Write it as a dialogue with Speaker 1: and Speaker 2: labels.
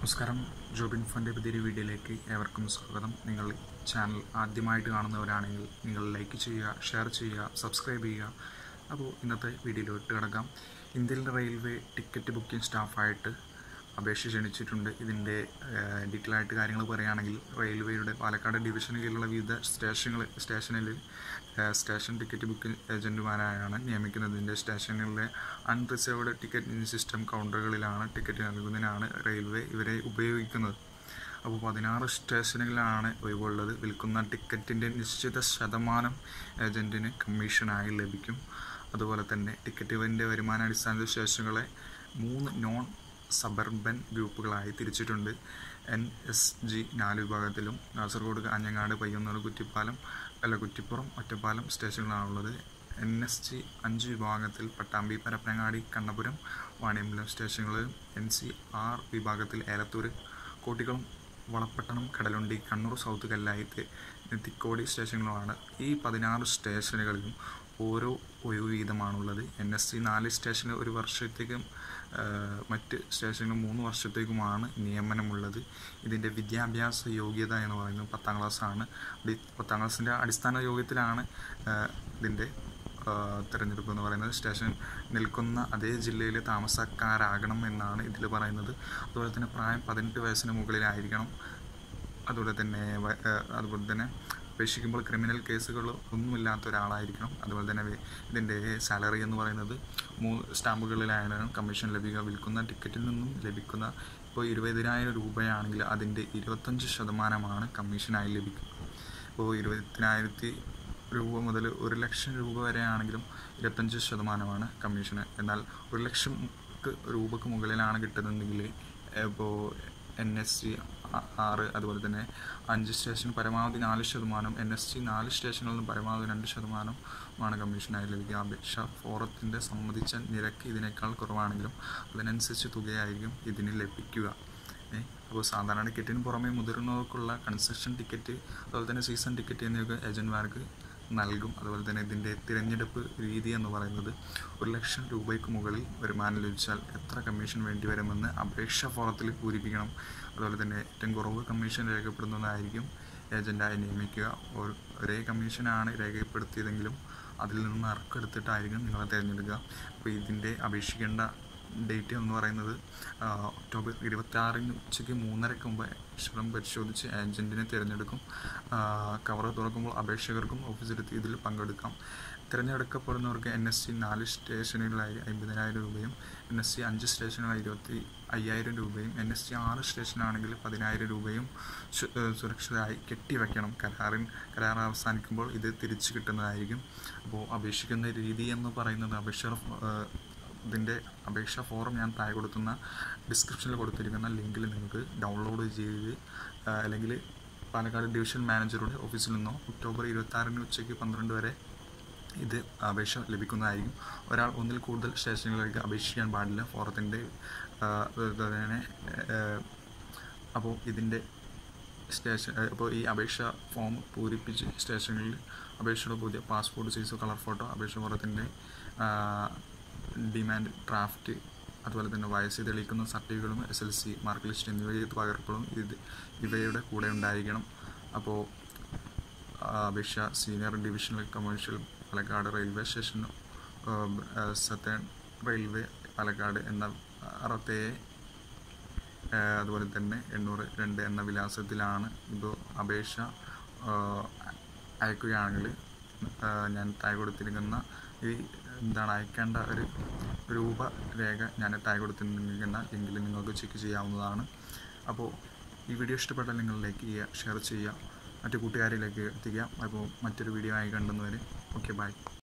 Speaker 1: നമസ്കാരം ജോബിൻ ഫണ്ട് പുതിയൊരു വീഡിയോയിലേക്ക് ഏവർക്കും സ്വാഗതം നിങ്ങൾ ചാനൽ ആദ്യമായിട്ട് കാണുന്നവരാണെങ്കിൽ നിങ്ങൾ ലൈക്ക് ചെയ്യുക ഷെയർ ചെയ്യുക സബ്സ്ക്രൈബ് ചെയ്യുക അപ്പോൾ ഇന്നത്തെ വീഡിയോയിലോട്ട് കിടക്കാം ഇന്ത്യൻ റെയിൽവേ ടിക്കറ്റ് ബുക്കിംഗ് സ്റ്റാഫായിട്ട് അപേക്ഷ ക്ഷണിച്ചിട്ടുണ്ട് ഇതിൻ്റെ ഡീറ്റെയിൽ ആയിട്ട് കാര്യങ്ങൾ പറയുകയാണെങ്കിൽ റെയിൽവേയുടെ പാലക്കാട് ഡിവിഷന് കീഴിലുള്ള വിവിധ സ്റ്റേഷനുകൾ സ്റ്റേഷനിൽ സ്റ്റേഷൻ ടിക്കറ്റ് ബുക്കിംഗ് ഏജൻറ്റുമാരായാണ് നിയമിക്കുന്നത് ഇതിൻ്റെ സ്റ്റേഷനുകളിലെ അൺറിസർവ്ഡ് ടിക്കറ്റ് സിസ്റ്റം കൗണ്ടറുകളിലാണ് ടിക്കറ്റ് നൽകുന്നതിനാണ് റെയിൽവേ ഇവരെ ഉപയോഗിക്കുന്നത് അപ്പോൾ പതിനാറ് സ്റ്റേഷനുകളിലാണ് ഒഴിവുള്ളത് വിൽക്കുന്ന ടിക്കറ്റിൻ്റെ നിശ്ചിത ശതമാനം ഏജൻറ്റിന് കമ്മീഷനായി ലഭിക്കും അതുപോലെ തന്നെ ടിക്കറ്റിൻ്റെ വരുമാനാടിസ്ഥാന സ്റ്റേഷനുകളെ മൂന്ന് നോൺ സബർബൻ ഗ്രൂപ്പുകളായി തിരിച്ചിട്ടുണ്ട് എൻ എസ് ജി നാല് വിഭാഗത്തിലും കാസർഗോഡ് കാഞ്ഞങ്ങാട് പയ്യന്നൂർ കുറ്റിപ്പാലം അല്ല കുറ്റിപ്പുറം ഒറ്റപ്പാലം സ്റ്റേഷനുകളാണുള്ളത് എൻ എസ് ജി അഞ്ച് വിഭാഗത്തിൽ പട്ടാമ്പി പരപ്പനങ്ങാടി കണ്ണപുരം വാണിയമ്പലം സ്റ്റേഷനുകൾ എൻ സി ആർ വിഭാഗത്തിൽ ഏലത്തൂർ കോട്ടിക്കുളം വളപ്പട്ടണം കടലുണ്ടി കണ്ണൂർ സൗത്ത് കല്ലായിത്ത് തിക്കോടി സ്റ്റേഷനുകളാണ് ഈ പതിനാറ് സ്റ്റേഷനുകളിലും ഓരോ ഒഴിവ് വീതമാണുള്ളത് എൻ എസ് സി നാല് സ്റ്റേഷനിൽ ഒരു വർഷത്തേക്കും മറ്റ് സ്റ്റേഷനിൽ മൂന്ന് വർഷത്തേക്കുമാണ് നിയമനമുള്ളത് ഇതിൻ്റെ വിദ്യാഭ്യാസ യോഗ്യത എന്ന് പറയുന്നത് പത്താം ക്ലാസ്സാണ് പത്താം ക്ലാസ്സിൻ്റെ അടിസ്ഥാന യോഗ്യത്തിലാണ് ഇതിൻ്റെ തിരഞ്ഞെടുപ്പ് എന്ന് പറയുന്നത് സ്റ്റേഷൻ നിൽക്കുന്ന അതേ ജില്ലയിൽ താമസക്കാരാകണം എന്നാണ് ഇതിൽ പറയുന്നത് അതുപോലെ തന്നെ പ്രായം പതിനെട്ട് വയസ്സിന് മുകളിലായിരിക്കണം അതുപോലെ തന്നെ അതുപോലെ തന്നെ അപേക്ഷിക്കുമ്പോൾ ക്രിമിനൽ കേസുകൾ ഒന്നുമില്ലാത്ത ഒരാളായിരിക്കണം അതുപോലെ തന്നെ ഇതിൻ്റെ സാലറി എന്ന് പറയുന്നത് മൂന്ന് സ്റ്റാമ്പുകളിലാണ് കമ്മീഷൻ ലഭിക്കുക വിൽക്കുന്ന ടിക്കറ്റിൽ നിന്നും ലഭിക്കുന്ന ഇപ്പോൾ ഇരുപതിനായിരം രൂപയാണെങ്കിൽ അതിൻ്റെ ഇരുപത്തഞ്ച് ശതമാനമാണ് കമ്മീഷനായി ലഭിക്കുക ഇപ്പോൾ ഇരുപത്തിനായിരത്തി രൂപ മുതൽ ഒരു ലക്ഷം രൂപ വരെ ആണെങ്കിലും ഇരുപത്തഞ്ച് ശതമാനമാണ് കമ്മീഷന് എന്നാൽ ഒരു ലക്ഷം രൂപക്ക് മുകളിലാണ് കിട്ടുന്നതെങ്കിൽ ഇപ്പോൾ എൻ എസ് സി ആറ് അതുപോലെ തന്നെ അഞ്ച് സ്റ്റേഷൻ പരമാവധി നാല് ശതമാനം എൻ എസ് സി നാല് സ്റ്റേഷനുകളിൽ നിന്ന് പരമാവധി രണ്ട് ശതമാനമാണ് കമ്മീഷനായി ലഭിക്കുക അപേക്ഷ ഫോറത്തിൻ്റെ സംബന്ധിച്ച നിരക്ക് ഇതിനേക്കാൾ കുറവാണെങ്കിലും അതിനനുസരിച്ച് തുകയായിരിക്കും ഇതിന് ലഭിക്കുക അപ്പോൾ സാധാരണ ടിക്കറ്റിന് പുറമെ മുതിർന്നവർക്കുള്ള കൺസെഷൻ ടിക്കറ്റ് അതുപോലെ തന്നെ സീസൺ ടിക്കറ്റ് എന്നിവയൊക്കെ ഏജന്റുമാർക്ക് നൽകും അതുപോലെ തന്നെ ഇതിൻ്റെ തിരഞ്ഞെടുപ്പ് രീതി എന്ന് പറയുന്നത് ഒരു ലക്ഷം രൂപയ്ക്ക് മുകളിൽ വരുമാനം ലഭിച്ചാൽ എത്ര കമ്മീഷൻ വേണ്ടി വരുമെന്ന് അപേക്ഷ ഫോറത്തിൽ പൂരിപ്പിക്കണം അതുപോലെ തന്നെ ഏറ്റവും കുറവ് കമ്മീഷൻ രേഖപ്പെടുന്നതായിരിക്കും ഏജൻറ്റായി നിയമിക്കുക ഒരേ കമ്മീഷനാണ് രേഖപ്പെടുത്തിയതെങ്കിലും അതിൽ നിന്ന് നറുക്കെടുത്തിട്ടായിരിക്കും നിങ്ങളെ തിരഞ്ഞെടുക്കുക അപ്പോൾ ഇതിൻ്റെ അപേക്ഷിക്കേണ്ട ഡേറ്റ് എന്ന് പറയുന്നത് ഒക്ടോബർ ഇരുപത്തി ആറിന് ഉച്ചയ്ക്ക് മൂന്നരയ്ക്ക് മുമ്പ് അക്ഷരം പരിശോധിച്ച് ഏജൻറ്റിനെ തിരഞ്ഞെടുക്കും കവർ തുറക്കുമ്പോൾ അപേക്ഷകർക്കും ഓഫീസിലെത്തി ഇതിൽ പങ്കെടുക്കാം തിരഞ്ഞെടുക്കപ്പെടുന്നവർക്ക് എൻ എസ് സി നാല് സ്റ്റേഷനുകളായി അമ്പതിനായിരം രൂപയും എൻ എസ് സി അഞ്ച് സ്റ്റേഷനുകളായി ഇരുപത്തി അയ്യായിരം രൂപയും എൻ എസ് സി ആറ് സ്റ്റേഷനാണെങ്കിൽ പതിനായിരം രൂപയും സുരക്ഷിതമായി കെട്ടിവെക്കണം കരാറിൻ കരാർ അവസാനിക്കുമ്പോൾ ഇത് തിരിച്ചു കിട്ടുന്നതായിരിക്കും അപ്പോൾ അപേക്ഷിക്കുന്ന രീതി എന്ന് പറയുന്നത് അപേക്ഷ ഇതിൻ്റെ അപേക്ഷാ ഫോറം ഞാൻ താഴെ കൊടുക്കുന്ന ഡിസ്ക്രിപ്ഷനിൽ കൊടുത്തിരിക്കുന്ന ലിങ്കിൽ നിങ്ങൾക്ക് ഡൗൺലോഡ് ചെയ്ത് അല്ലെങ്കിൽ പാലക്കാട് ഡിവിഷൻ മാനേജറുടെ ഓഫീസിൽ നിന്നോ ഒക്ടോബർ ഇരുപത്താറിന് ഉച്ചയ്ക്ക് പന്ത്രണ്ട് വരെ ഇത് അപേക്ഷ ലഭിക്കുന്നതായിരിക്കും ഒരാൾ ഒന്നിൽ കൂടുതൽ സ്റ്റേഷനുകളിലേക്ക് അപേക്ഷിക്കാൻ പാടില്ല ഫോറത്തിൻ്റെ തന്നെ അപ്പോൾ ഇതിൻ്റെ സ്റ്റേഷൻ അപ്പോൾ ഈ അപേക്ഷ ഫോം പൂരിപ്പിച്ച് സ്റ്റേഷനുകളിൽ അപേക്ഷയുടെ പുതിയ പാസ്പോർട്ട് സൈസ് കളർ ഫോട്ടോ അപേക്ഷ ഫോറത്തിൻ്റെ ഡിമാൻഡ് ഡ്രാഫ്റ്റ് അതുപോലെ തന്നെ വയസ്സ് തെളിയിക്കുന്ന സർട്ടിഫിക്കറ്റുകളും S L C mark list എന്നിവയുടെ പകർപ്പുകളും ഇത് ഇവയുടെ കൂടെ ഉണ്ടായിരിക്കണം അപ്പോൾ അപേക്ഷ senior divisional commercial Palakkad railway station southern railway Palakkad എന്ന അറുപത്തേ അതുപോലെ തന്നെ എണ്ണൂറ് രണ്ട് എന്ന വിലാസത്തിലാണ് ഇപ്പോൾ അപേക്ഷ അയക്കുകയാണെങ്കിൽ ഞാൻ താഴെ കൊടുത്തിരിക്കുന്ന ഈ എന്താണ് അയക്കേണ്ട ഒരു രൂപരേഖ ഞാൻ താഴെ കൊടുത്തിരിക്കുന്ന ലിങ്കിൽ നിങ്ങൾക്ക് ചെക്ക് ചെയ്യാവുന്നതാണ് അപ്പോൾ ഈ വീഡിയോ ഇഷ്ടപ്പെട്ടാൽ നിങ്ങൾ ലൈക്ക് ചെയ്യുക ഷെയർ ചെയ്യുക മറ്റു കൂട്ടുകാരിലേക്ക് എത്തിക്കുക അപ്പോൾ മറ്റൊരു വീഡിയോ ആയി കണ്ടുന്നവരെ ഓക്കെ ബൈ